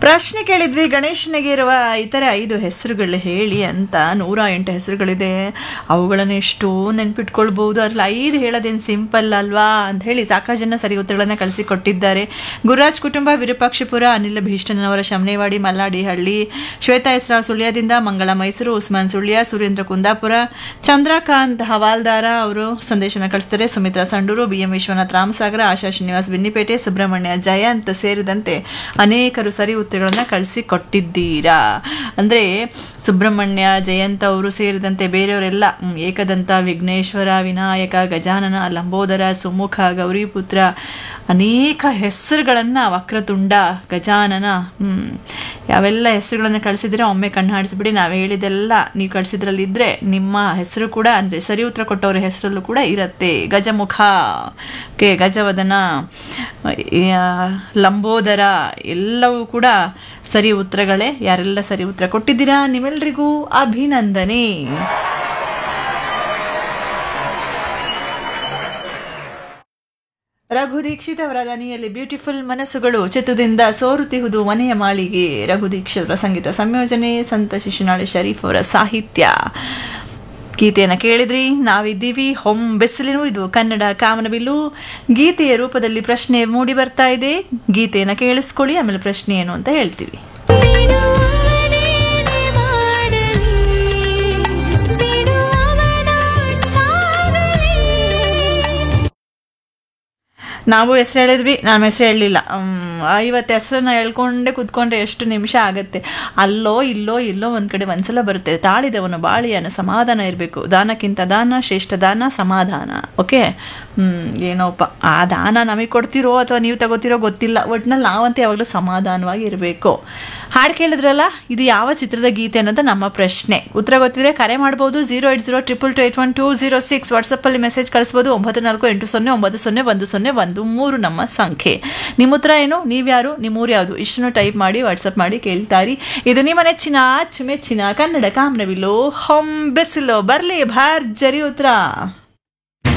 ಪ್ರಶ್ನೆ ಕೇಳಿದ್ವಿ ಗಣೇಶನಿಗೆ ಇರುವ ಇತರ ಐದು ಹೆಸರುಗಳು ಹೇಳಿ ಅಂತ ನೂರ ಎಂಟು ಹೆಸರುಗಳಿದೆ ಅವುಗಳನ್ನು ಎಷ್ಟೋ ನೆನ್ಪಿಟ್ಕೊಳ್ಬಹುದು ಅದ್ರಲ್ಲಿ ಐದು ಹೇಳೋದೇನು ಸಿಂಪಲ್ ಅಲ್ವಾ ಅಂತ ಹೇಳಿ ಸಾಕಷ್ಟು ಜನ ಸರಿ ಉತ್ತರಗಳನ್ನು ಕಳಿಸಿಕೊಟ್ಟಿದ್ದಾರೆ ಗುರುರಾಜ್ ಕುಟುಂಬ ವಿರೂಪಾಕ್ಷಪುರ ಅನಿಲ ಭೀಷ್ಟನವರ ಶಮನೇವಾಡಿ ಮಲ್ಲಾಡಿಹಳ್ಳಿ ಶ್ವೇತಾ ಹೆಸ್ರಾ ಸುಳ್ಯದಿಂದ ಮಂಗಳ ಮೈಸೂರು ಉಸ್ಮಾನ್ ಸುಳ್ಯ ಸುರೇಂದ್ರ ಕುಂದಾಪುರ ಚಂದ್ರಕಾಂತ್ ಹವಾಲ್ದಾರ ಅವರು ಸಂದೇಶನ ಕಳಿಸ್ತಾರೆ ಸುಮಿತ್ರಾ ಸಂಡೂರು ಬಿ ಎಂ ವಿಶ್ವನಾಥ್ ರಾಮಸಾಗರ ಆಶಾ ಶ್ರೀನಿವಾಸ್ ಬಿನ್ನಿಪೇಟೆ ಸುಬ್ರಹ್ಮಣ್ಯ ಜಯಂತ್ ಸೇರಿದಂತೆ ಅನೇಕರು ಸರಿ ಉತ್ತರಗಳನ್ನು ಕಳಿಸಿಕೊಟ್ಟಿದ್ದೀರಾ ಅಂದರೆ ಸುಬ್ರಹ್ಮಣ್ಯ ಜಯಂತ್ ಅವರು ಸೇರಿದಂತೆ ಬೇರೆಯವರೆಲ್ಲ ಹ್ಮ್, ಏಕದಂತ ವಿಘ್ನೇಶ್ವರ ವಿನಾಯಕ ಗಜಾನನ ಲಂಬೋದರ ಸುಮುಖ ಗೌರಿಪುತ್ರ ಅನೇಕ ಹೆಸರುಗಳನ್ನು ವಕ್ರತುಂಡ ಗಜಾನನ ಹ್ಮ್, ಯಾವೆಲ್ಲ ಹೆಸರುಗಳನ್ನು ಕಳಿಸಿದ್ರೆ ಒಮ್ಮೆ ಕಣ್ಣು ಹಾಡಿಸ್ಬಿಡಿ ನಾವು ಹೇಳಿದೆಲ್ಲ ನೀವು ಕಳಿಸಿದ್ರಲ್ಲಿದ್ದರೆ ನಿಮ್ಮ ಹೆಸರು ಕೂಡ ಅಂದರೆ ಸರಿ ಉತ್ತರ ಕೊಟ್ಟವ್ರ ಹೆಸರಲ್ಲೂ ಕೂಡ ಇರುತ್ತೆ ಗಜಮುಖ ಕೆ ಗಜವದನ ಆ, ಲಂಬೋದರ ಎಲ್ಲವೂ ಕೂಡ ಸರಿ ಉತ್ತರಗಳೇ ಯಾರೆಲ್ಲ ಸರಿ ಉತ್ತರ ಕೊಟ್ಟಿದ್ದೀರಾ ನಿಮ್ಮೆಲ್ರಿಗೂ ಅಭಿನಂದನೆ ರಘು ದೀಕ್ಷಿತ್ ಅವರ ದನಿಯಲ್ಲಿ ಬ್ಯೂಟಿಫುಲ್ ಮನಸ್ಸುಗಳು ಚಿತ್ರದಿಂದ ಸೋರುತಿಹುದು ಮನೆಯ ಮಾಳಿಗೆ ರಘು ದೀಕ್ಷಿತ್ ಅವರ ಸಂಗೀತ ಸಂಯೋಜನೆ ಸಂತ ಶಿಶುನಾಳಿ ಶರೀಫ್ ಅವರ ಸಾಹಿತ್ಯ ಗೀತೆಯನ್ನು ಕೇಳಿದ್ರಿ ನಾವಿದ್ದೀವಿ ಹೊಂ ಬೆಸಲಿನೂ ಇದು ಕನ್ನಡ ಕಾಮನಬಿಲ್ಲು ಗೀತೆಯ ರೂಪದಲ್ಲಿ ಪ್ರಶ್ನೆ ಮೂಡಿ ಬರ್ತಾ ಇದೆ ಗೀತೆಯನ್ನು ಕೇಳಿಸ್ಕೊಳ್ಳಿ ಆಮೇಲೆ ಪ್ರಶ್ನೆ ಏನು ಅಂತ ಹೇಳ್ತೀವಿ ಬಿಡುವನೇನೆ ಮಾಡಲಿ ಬಿಡುವವನ ಸಾಗಲಿ ನಾವು ಹೆಸರು ಹೇಳಿದ್ವಿ ನಮ್ಮ ಹೆಸರು ಹೇಳಲಿಲ್ಲ ಐವತ್ತು ಹೆಸರನ್ನ ಹೇಳ್ಕೊಂಡೆ ಕೂತ್ಕೊಂಡ್ರೆ ಎಷ್ಟು ನಿಮಿಷ ಆಗುತ್ತೆ ಅಲ್ಲೋ ಇಲ್ಲೋ ಇಲ್ಲೋ ಒಂದು ಕಡೆ ಒಂದ್ಸಲ ಬರುತ್ತೆ ತಾಳಿದವನು ಬಾಳಿಯನ ಸಮಾಧಾನ ಇರಬೇಕು ದಾನಕ್ಕಿಂತ ದಾನ ಶ್ರೇಷ್ಠ ದಾನ ಸಮಾಧಾನ ಓಕೆ ಹ್ಞೂ ಏನೋಪ್ಪ ಆ ದಾನ ನಮಗೆ ಕೊಡ್ತಿರೋ ಅಥವಾ ನೀವು ತಗೋತಿರೋ ಗೊತ್ತಿಲ್ಲ ಒಟ್ನಲ್ಲಿ ನಾವಂತೂ ಯಾವಾಗಲೂ ಸಮಾಧಾನವಾಗಿ ಇರಬೇಕು ಹಾಡು ಕೇಳಿದ್ರಲ್ಲ ಇದು ಯಾವ ಚಿತ್ರದ ಗೀತೆ ಅನ್ನೋದು ನಮ್ಮ ಪ್ರಶ್ನೆ ಉತ್ತರ ಗೊತ್ತಿದ್ರೆ ಕರೆ ಮಾಡ್ಬೋದು zero eight zero triple two eight one two zero six ವಾಟ್ಸಪ್ಪಲ್ಲಿ ಮೆಸೇಜ್ ಕಳಿಸ್ಬೋದು ಒಂಬತ್ತು ನಾಲ್ಕು ಎಂಟು ಸೊನ್ನೆ ಒಂಬತ್ತು ಸೊನ್ನೆ ಒಂದು ಸೊನ್ನೆ ಒಂದು ಮೂರು ನಮ್ಮ ಸಂಖ್ಯೆ ನಿಮ್ಮ ಉತ್ತರ ಏನು ನೀವ್ಯಾರು ನಿಮ್ಮೂರು ಯಾವುದು ಇಷ್ಟನ್ನು ಟೈಪ್ ಮಾಡಿ ವಾಟ್ಸಪ್ ಮಾಡಿ ಕೇಳ್ತಾರಿ ಇದು ನಿಮ್ಮ ನೆಚ್ಚಿನ ಅಚ್ಚುಮೆಚ್ಚಿನ ಕನ್ನಡ ಕಾಮನವಿಲ್ಲೋ ಹೊಂಬೆಸಿಲೋ ಬರಲಿ ಭರ್ಜರಿ ಉತ್ತರ